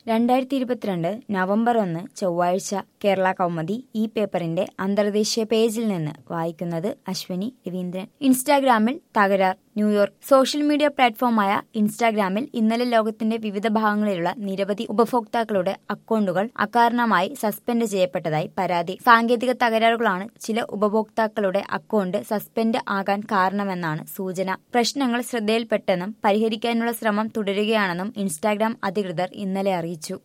രണ്ടായിരത്തി ഇരുപത്തിരണ്ട് നവംബർ ഒന്ന് ചൊവ്വാഴ്ച കേരള കൗമുദി ഈ പേപ്പറിന്റെ അന്തർദേശീയ പേജിൽ നിന്ന് വായിക്കുന്നത് അശ്വിനി രവീന്ദ്രൻ ഇൻസ്റ്റാഗ്രാമിൽ തകരാർ ന്യൂയോർക്ക് സോഷ്യൽ മീഡിയ പ്ലാറ്റ്ഫോമായ ഇൻസ്റ്റാഗ്രാമിൽ ഇന്നലെ ലോകത്തിന്റെ വിവിധ ഭാഗങ്ങളിലുള്ള നിരവധി ഉപഭോക്താക്കളുടെ അക്കൗണ്ടുകൾ അകാരണമായി സസ്പെൻഡ് ചെയ്യപ്പെട്ടതായി പരാതി സാങ്കേതിക തകരാറുകളാണ് ചില ഉപഭോക്താക്കളുടെ അക്കൗണ്ട് സസ്പെൻഡ് ആകാൻ കാരണമെന്നാണ് സൂചന പ്രശ്നങ്ങൾ ശ്രദ്ധയിൽപ്പെട്ടെന്നും പരിഹരിക്കാനുള്ള ശ്രമം തുടരുകയാണെന്നും ഇൻസ്റ്റാഗ്രാം അധികൃതർ ഇന്നലെ അറിയിച്ചു